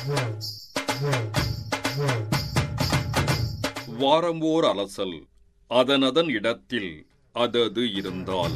வாரம் ஓர் அலசல் அதனதன் இடத்தில் அதது இருந்தால்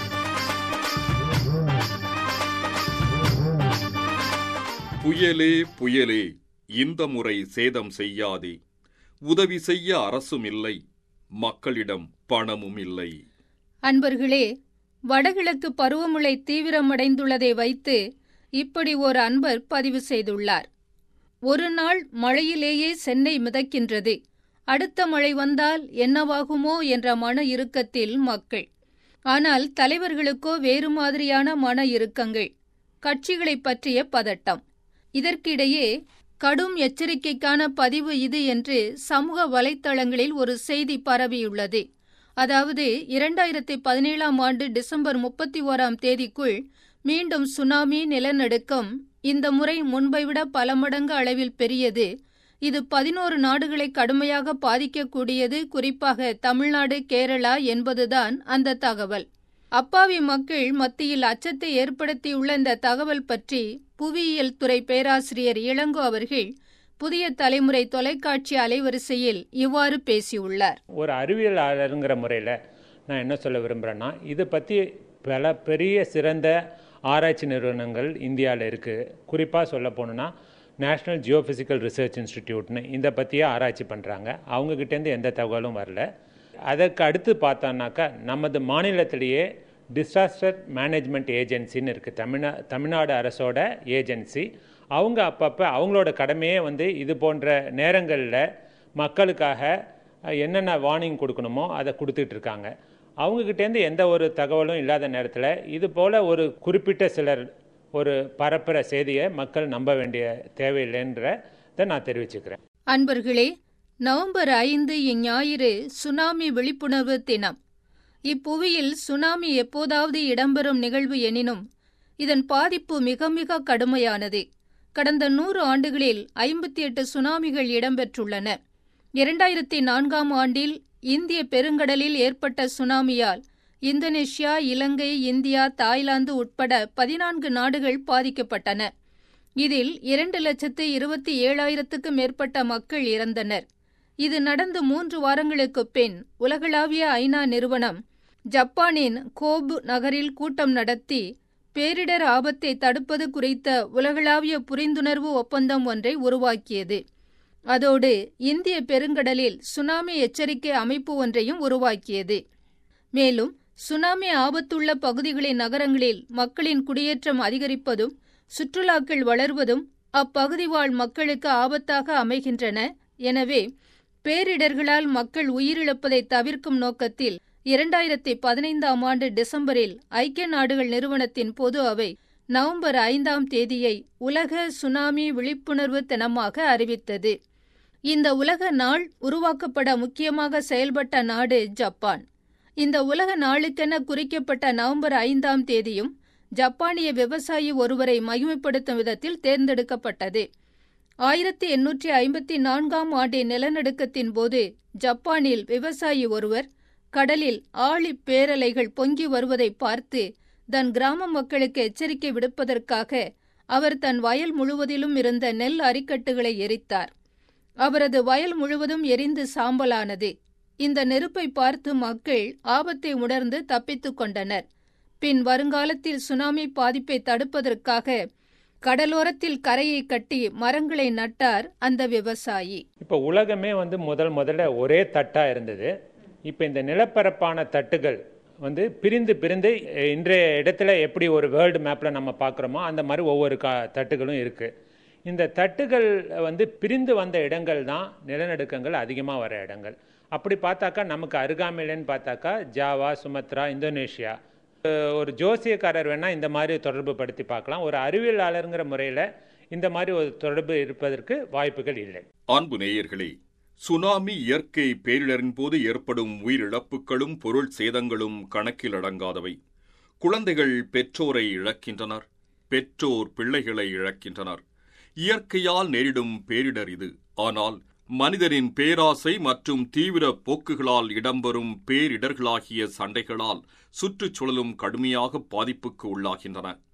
புயலே புயலே இந்த முறை சேதம் செய்யாதே உதவி செய்ய அரசும் இல்லை மக்களிடம் பணமும் இல்லை அன்பர்களே வடகிழக்கு பருவமழை தீவிரமடைந்துள்ளதை வைத்து இப்படி ஒரு அன்பர் பதிவு செய்துள்ளார் ஒரு நாள் மழையிலேயே சென்னை மிதக்கின்றது அடுத்த மழை வந்தால் என்னவாகுமோ என்ற மன இறுக்கத்தில் மக்கள் ஆனால் தலைவர்களுக்கோ வேறு மாதிரியான மன இறுக்கங்கள் கட்சிகளைப் பற்றிய பதட்டம் இதற்கிடையே கடும் எச்சரிக்கைக்கான பதிவு இது என்று சமூக வலைத்தளங்களில் ஒரு செய்தி பரவியுள்ளது அதாவது இரண்டாயிரத்தி பதினேழாம் ஆண்டு டிசம்பர் முப்பத்தி ஓராம் தேதிக்குள் மீண்டும் சுனாமி நிலநடுக்கம் இந்த முறை முன்பை விட பல மடங்கு அளவில் பெரியது இது பதினோரு நாடுகளை கடுமையாக பாதிக்கக்கூடியது குறிப்பாக தமிழ்நாடு கேரளா என்பதுதான் அந்த தகவல் அப்பாவி மக்கள் மத்தியில் அச்சத்தை ஏற்படுத்தியுள்ள இந்த தகவல் பற்றி புவியியல் துறை பேராசிரியர் இளங்கோ அவர்கள் புதிய தலைமுறை தொலைக்காட்சி அலைவரிசையில் இவ்வாறு பேசியுள்ளார் ஒரு அறிவியலாளருங்கிற முறையில் நான் என்ன சொல்ல விரும்புகிறேன்னா இதை பற்றி பல பெரிய சிறந்த ஆராய்ச்சி நிறுவனங்கள் இந்தியாவில் இருக்குது குறிப்பாக சொல்ல போனோன்னா நேஷ்னல் ஜியோஃபிசிக்கல் ரிசர்ச் இன்ஸ்டிடியூட்னு இதை பற்றியே ஆராய்ச்சி பண்ணுறாங்க அவங்கக்கிட்டேருந்து எந்த தகவலும் வரல அதற்கு அடுத்து பார்த்தோன்னாக்கா நமது மாநிலத்திலேயே டிசாஸ்டர் மேனேஜ்மெண்ட் ஏஜென்சின்னு இருக்குது தமிழ்நா தமிழ்நாடு அரசோட ஏஜென்சி அவங்க அப்பப்போ அவங்களோட கடமையே வந்து இது போன்ற நேரங்களில் மக்களுக்காக என்னென்ன வார்னிங் கொடுக்கணுமோ அதை கொடுத்துட்டு இருக்காங்க அவங்கக்கிட்டேருந்து எந்த ஒரு தகவலும் இல்லாத நேரத்தில் இது போல் ஒரு குறிப்பிட்ட சிலர் ஒரு பரப்புகிற செய்தியை மக்கள் நம்ப வேண்டிய தேவையில்லைன்றதை நான் தெரிவிச்சுக்கிறேன் அன்பர்களே நவம்பர் ஐந்து இஞ்ஞாயிறு சுனாமி விழிப்புணர்வு தினம் இப்புவியில் சுனாமி எப்போதாவது இடம்பெறும் நிகழ்வு எனினும் இதன் பாதிப்பு மிக மிக கடுமையானது கடந்த நூறு ஆண்டுகளில் ஐம்பத்தி எட்டு சுனாமிகள் இடம்பெற்றுள்ளன இரண்டாயிரத்தி நான்காம் ஆண்டில் இந்திய பெருங்கடலில் ஏற்பட்ட சுனாமியால் இந்தோனேஷியா இலங்கை இந்தியா தாய்லாந்து உட்பட பதினான்கு நாடுகள் பாதிக்கப்பட்டன இதில் இரண்டு லட்சத்து இருபத்தி ஏழாயிரத்துக்கு மேற்பட்ட மக்கள் இறந்தனர் இது நடந்து மூன்று வாரங்களுக்குப் பின் உலகளாவிய ஐநா நிறுவனம் ஜப்பானின் கோபு நகரில் கூட்டம் நடத்தி பேரிடர் ஆபத்தை தடுப்பது குறித்த உலகளாவிய புரிந்துணர்வு ஒப்பந்தம் ஒன்றை உருவாக்கியது அதோடு இந்திய பெருங்கடலில் சுனாமி எச்சரிக்கை அமைப்பு ஒன்றையும் உருவாக்கியது மேலும் சுனாமி ஆபத்துள்ள பகுதிகளின் நகரங்களில் மக்களின் குடியேற்றம் அதிகரிப்பதும் சுற்றுலாக்கள் வளர்வதும் அப்பகுதி வாழ் மக்களுக்கு ஆபத்தாக அமைகின்றன எனவே பேரிடர்களால் மக்கள் உயிரிழப்பதை தவிர்க்கும் நோக்கத்தில் இரண்டாயிரத்தி பதினைந்தாம் ஆண்டு டிசம்பரில் ஐக்கிய நாடுகள் நிறுவனத்தின் பொது அவை நவம்பர் ஐந்தாம் தேதியை உலக சுனாமி விழிப்புணர்வு தினமாக அறிவித்தது இந்த உலக நாள் உருவாக்கப்பட முக்கியமாக செயல்பட்ட நாடு ஜப்பான் இந்த உலக நாளுக்கென குறிக்கப்பட்ட நவம்பர் ஐந்தாம் தேதியும் ஜப்பானிய விவசாயி ஒருவரை மகிமைப்படுத்தும் விதத்தில் தேர்ந்தெடுக்கப்பட்டது ஆயிரத்தி எண்ணூற்றி ஐம்பத்தி நான்காம் ஆண்டின் நிலநடுக்கத்தின் போது ஜப்பானில் விவசாயி ஒருவர் கடலில் ஆழி பேரலைகள் பொங்கி வருவதை பார்த்து தன் கிராம மக்களுக்கு எச்சரிக்கை விடுப்பதற்காக அவர் தன் வயல் முழுவதிலும் இருந்த நெல் அரிக்கட்டுகளை எரித்தார் அவரது வயல் முழுவதும் எரிந்து சாம்பலானது இந்த நெருப்பை பார்த்து மக்கள் ஆபத்தை உணர்ந்து தப்பித்துக் கொண்டனர் பின் வருங்காலத்தில் சுனாமி பாதிப்பை தடுப்பதற்காக கடலோரத்தில் கரையை கட்டி மரங்களை நட்டார் அந்த விவசாயி இப்போ உலகமே வந்து முதல் முதல்ல ஒரே தட்டாக இருந்தது இப்போ இந்த நிலப்பரப்பான தட்டுகள் வந்து பிரிந்து பிரிந்து இன்றைய இடத்துல எப்படி ஒரு வேர்ல்டு மேப்பில் நம்ம பார்க்குறோமோ அந்த மாதிரி ஒவ்வொரு கா தட்டுகளும் இருக்குது இந்த தட்டுகள் வந்து பிரிந்து வந்த இடங்கள் தான் நிலநடுக்கங்கள் அதிகமாக வர இடங்கள் அப்படி பார்த்தாக்கா நமக்கு அருகாமையிலன்னு பார்த்தாக்கா ஜாவா சுமத்ரா இந்தோனேஷியா ஒரு ஜோசியக்காரர் வேணால் இந்த மாதிரி தொடர்பு படுத்தி பார்க்கலாம் ஒரு அறிவியலாளருங்கிற முறையில் இந்த மாதிரி ஒரு தொடர்பு இருப்பதற்கு வாய்ப்புகள் இல்லை அன்பு நேயர்களே சுனாமி இயற்கை பேரிடரின் போது ஏற்படும் உயிரிழப்புகளும் பொருள் சேதங்களும் கணக்கில் அடங்காதவை குழந்தைகள் பெற்றோரை இழக்கின்றனர் பெற்றோர் பிள்ளைகளை இழக்கின்றனர் இயற்கையால் நேரிடும் பேரிடர் இது ஆனால் மனிதனின் பேராசை மற்றும் தீவிர போக்குகளால் இடம்பெறும் பேரிடர்களாகிய சண்டைகளால் சுற்றுச்சூழலும் கடுமையாக பாதிப்புக்கு உள்ளாகின்றன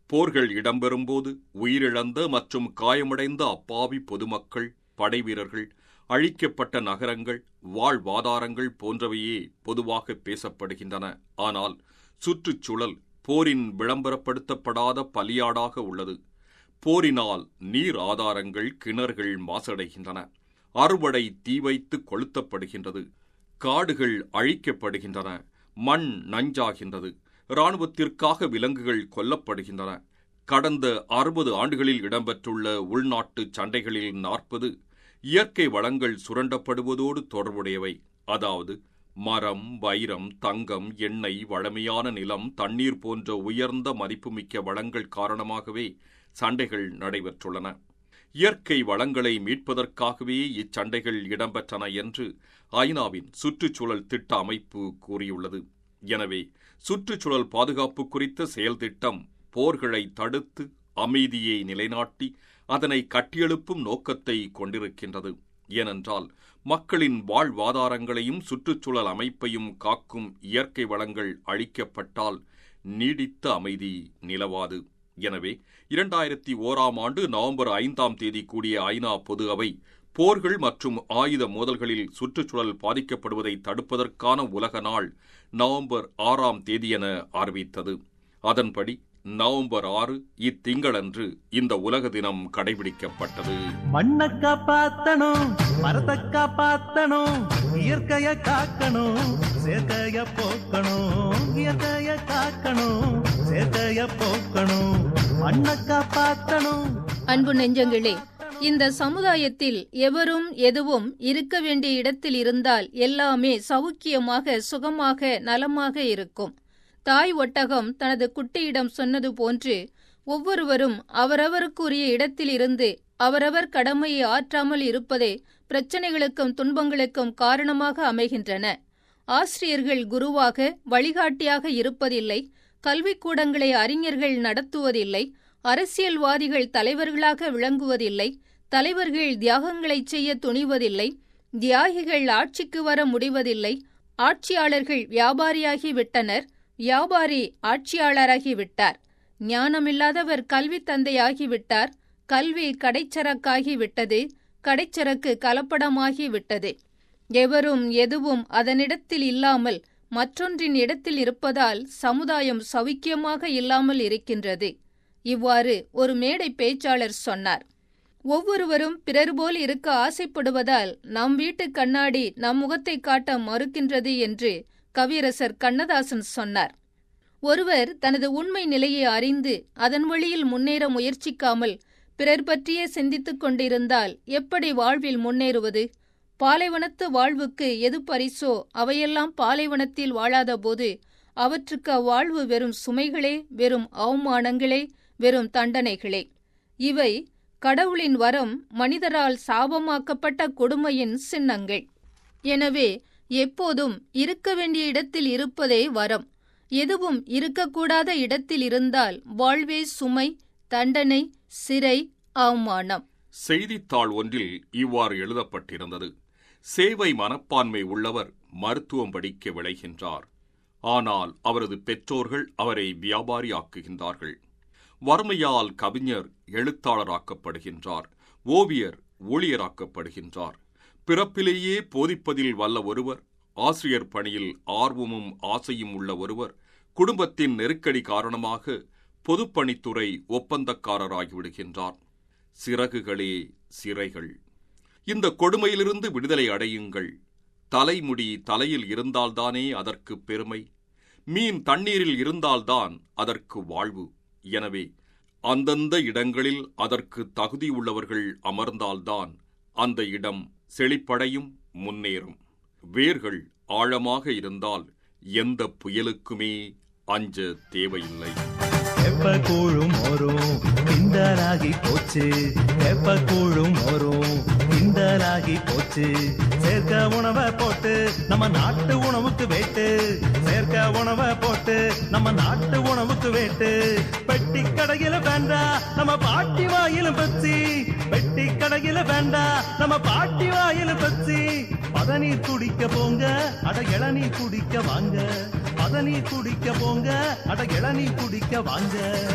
போர்கள் இடம்பெறும்போது உயிரிழந்த மற்றும் காயமடைந்த அப்பாவி பொதுமக்கள் படைவீரர்கள் அழிக்கப்பட்ட நகரங்கள் வாழ்வாதாரங்கள் போன்றவையே பொதுவாக பேசப்படுகின்றன ஆனால் சுற்றுச்சூழல் போரின் விளம்பரப்படுத்தப்படாத பலியாடாக உள்ளது போரினால் நீர் ஆதாரங்கள் கிணறுகள் மாசடைகின்றன அறுவடை தீ வைத்து கொளுத்தப்படுகின்றது காடுகள் அழிக்கப்படுகின்றன மண் நஞ்சாகின்றது இராணுவத்திற்காக விலங்குகள் கொல்லப்படுகின்றன கடந்த அறுபது ஆண்டுகளில் இடம்பெற்றுள்ள உள்நாட்டு சண்டைகளில் நாற்பது இயற்கை வளங்கள் சுரண்டப்படுவதோடு தொடர்புடையவை அதாவது மரம் வைரம் தங்கம் எண்ணெய் வளமையான நிலம் தண்ணீர் போன்ற உயர்ந்த மதிப்புமிக்க வளங்கள் காரணமாகவே சண்டைகள் நடைபெற்றுள்ளன இயற்கை வளங்களை மீட்பதற்காகவே இச்சண்டைகள் இடம்பெற்றன என்று ஐநாவின் சுற்றுச்சூழல் திட்ட அமைப்பு கூறியுள்ளது எனவே சுற்றுச்சூழல் பாதுகாப்பு குறித்த செயல் திட்டம் போர்களை தடுத்து அமைதியை நிலைநாட்டி அதனை கட்டியெழுப்பும் நோக்கத்தை கொண்டிருக்கின்றது ஏனென்றால் மக்களின் வாழ்வாதாரங்களையும் சுற்றுச்சூழல் அமைப்பையும் காக்கும் இயற்கை வளங்கள் அழிக்கப்பட்டால் நீடித்த அமைதி நிலவாது எனவே இரண்டாயிரத்தி ஓராம் ஆண்டு நவம்பர் ஐந்தாம் தேதி கூடிய ஐநா பொது அவை போர்கள் மற்றும் ஆயுத மோதல்களில் சுற்றுச்சூழல் பாதிக்கப்படுவதை தடுப்பதற்கான உலக நாள் நவம்பர் ஆறாம் தேதியென அறிவித்தது அதன்படி நவம்பர் ஆறு இத்திங்களன்று இந்த உலக தினம் கடைபிடிக்கப்பட்டது மண்ணை காப்பாத்தணும் மரத்தை காப்பாத்தணும் இயற்கைய காக்கணும் சேர்க்கைய போக்கணும் இயற்கைய காக்கணும் சேர்க்கைய போக்கணும் மண்ணை காப்பாத்தணும் அன்பு நெஞ்சங்களே இந்த சமுதாயத்தில் எவரும் எதுவும் இருக்க வேண்டிய இடத்தில் இருந்தால் எல்லாமே சௌக்கியமாக சுகமாக நலமாக இருக்கும் தாய் ஒட்டகம் தனது குட்டியிடம் சொன்னது போன்று ஒவ்வொருவரும் அவரவருக்குரிய இடத்தில் இருந்து அவரவர் கடமையை ஆற்றாமல் இருப்பதே பிரச்சனைகளுக்கும் துன்பங்களுக்கும் காரணமாக அமைகின்றன ஆசிரியர்கள் குருவாக வழிகாட்டியாக இருப்பதில்லை கல்விக்கூடங்களை அறிஞர்கள் நடத்துவதில்லை அரசியல்வாதிகள் தலைவர்களாக விளங்குவதில்லை தலைவர்கள் தியாகங்களைச் செய்ய துணிவதில்லை தியாகிகள் ஆட்சிக்கு வர முடிவதில்லை ஆட்சியாளர்கள் வியாபாரியாகி விட்டனர் வியாபாரி ஆட்சியாளராகி விட்டார் ஞானமில்லாதவர் கல்வி தந்தையாகி விட்டார் கல்வி கடைச்சரக்காகி விட்டது கடைச்சரக்கு கலப்படமாகி விட்டது எவரும் எதுவும் அதனிடத்தில் இல்லாமல் மற்றொன்றின் இடத்தில் இருப்பதால் சமுதாயம் சௌக்கியமாக இல்லாமல் இருக்கின்றது இவ்வாறு ஒரு மேடை பேச்சாளர் சொன்னார் ஒவ்வொருவரும் பிறர் போல் இருக்க ஆசைப்படுவதால் நம் வீட்டு கண்ணாடி நம் முகத்தை காட்ட மறுக்கின்றது என்று கவியரசர் கண்ணதாசன் சொன்னார் ஒருவர் தனது உண்மை நிலையை அறிந்து அதன் வழியில் முன்னேற முயற்சிக்காமல் பிறர் பற்றியே சிந்தித்துக் கொண்டிருந்தால் எப்படி வாழ்வில் முன்னேறுவது பாலைவனத்து வாழ்வுக்கு எது பரிசோ அவையெல்லாம் பாலைவனத்தில் வாழாதபோது அவற்றுக்கு அவ்வாழ்வு வெறும் சுமைகளே வெறும் அவமானங்களே வெறும் தண்டனைகளே இவை கடவுளின் வரம் மனிதரால் சாபமாக்கப்பட்ட கொடுமையின் சின்னங்கள் எனவே எப்போதும் இருக்க வேண்டிய இடத்தில் இருப்பதே வரம் எதுவும் இருக்கக்கூடாத இடத்தில் இருந்தால் வாழ்வே சுமை தண்டனை சிறை அவமானம் செய்தித்தாள் ஒன்றில் இவ்வாறு எழுதப்பட்டிருந்தது சேவை மனப்பான்மை உள்ளவர் மருத்துவம் படிக்க விளைகின்றார் ஆனால் அவரது பெற்றோர்கள் அவரை வியாபாரி ஆக்குகின்றார்கள் வறுமையால் கவிஞர் எழுத்தாளராக்கப்படுகின்றார் ஓவியர் ஊழியராக்கப்படுகின்றார் பிறப்பிலேயே போதிப்பதில் வல்ல ஒருவர் ஆசிரியர் பணியில் ஆர்வமும் ஆசையும் உள்ள ஒருவர் குடும்பத்தின் நெருக்கடி காரணமாக பொதுப்பணித்துறை ஒப்பந்தக்காரராகிவிடுகின்றார் சிறகுகளே சிறைகள் இந்த கொடுமையிலிருந்து விடுதலை அடையுங்கள் தலைமுடி தலையில் இருந்தால்தானே அதற்கு பெருமை மீன் தண்ணீரில் இருந்தால்தான் அதற்கு வாழ்வு எனவே அந்தந்த இடங்களில் அதற்கு தகுதியுள்ளவர்கள் அமர்ந்தால்தான் அந்த இடம் செழிப்படையும் முன்னேறும் வேர்கள் ஆழமாக இருந்தால் எந்த புயலுக்குமே அஞ்ச தேவையில்லை எப்ப கூழும் வரும் கிண்டலாகி போச்சு எப்ப கூழும் வரும் கிண்டலாகி போச்சு சேர்க்க உணவை போட்டு நம்ம நாட்டு உணவுக்கு வேட்டு சேர்க்க உணவை போட்டு நம்ம நாட்டு உணவுக்கு வேட்டு பெட்டி கடையில வேண்டா நம்ம பாட்டி வாயிலும் பச்சி பெட்டி கடையில வேண்டா நம்ம பாட்டி வாயிலும் பச்சி பதநீர் குடிக்க போங்க அட இளநீர் குடிக்க வாங்க பதநீர் குடிக்க போங்க அட இளநீர் குடிக்க வாங்க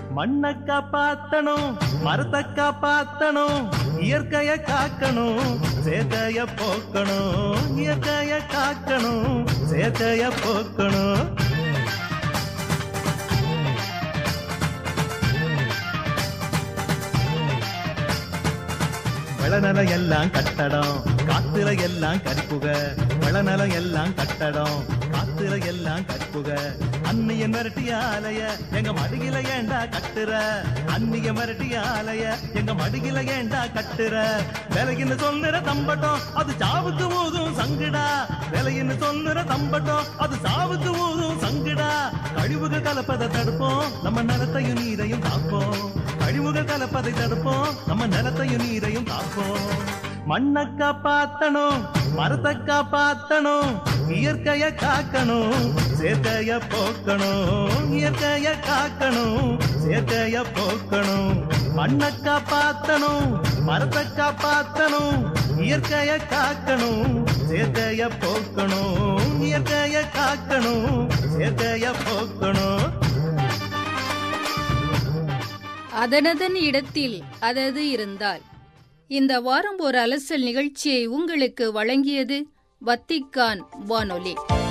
மண்ணை காப்பாத்தணும் மரத்தை காப்பாத்தணும் இயற்கைய காக்கணும் சேர்க்கைய போக்கணும் இயற்கைய காக்கணும் சேர்க்கைய போக்கணும் விளநலம் எல்லாம் கட்டடம் காத்துல எல்லாம் கரிப்புக விளநலம் எல்லாம் கட்டடம் காத்துல எல்லாம் கரிப்புக அன்னிய மிரட்டிய ஆலைய எங்க மடியில ஏண்டா கட்டுற அன்னிய மிரட்டிய ஆலைய எங்க மடியில ஏண்டா கட்டுற விலையின்னு சொல்லுற தம்பட்டம் அது சாவுக்கு ஊதும் சங்குடா விலையின்னு சொல்லுற தம்பட்டம் அது சாவுக்கு ஊதும் சங்குடா கழிவுக கலப்பதை தடுப்போம் நம்ம நிலத்தையும் நீரையும் காப்போம் கழிவுகள் கலப்பதை தடுப்போம் நம்ம நிலத்தையும் நீரையும் காப்போம் மண்ணை காப்பாத்தணும் மரத்தை காப்பாத்தணும் இயற்கைய காக்கணும் சேர்க்கைய போக்கணும் இயற்கைய காக்கணும் சேர்க்கைய போக்கணும் மண்ணை காப்பாத்தணும் மரத்தை காப்பாத்தணும் இயற்கைய காக்கணும் சேர்க்கைய போக்கணும் இயற்கைய காக்கணும் சேர்க்கைய போக்கணும் அதனதன் இடத்தில் அதது இருந்தால் இந்த வாரம் ஒரு அலசல் நிகழ்ச்சியை உங்களுக்கு வழங்கியது வத்திக்கான் வானொலி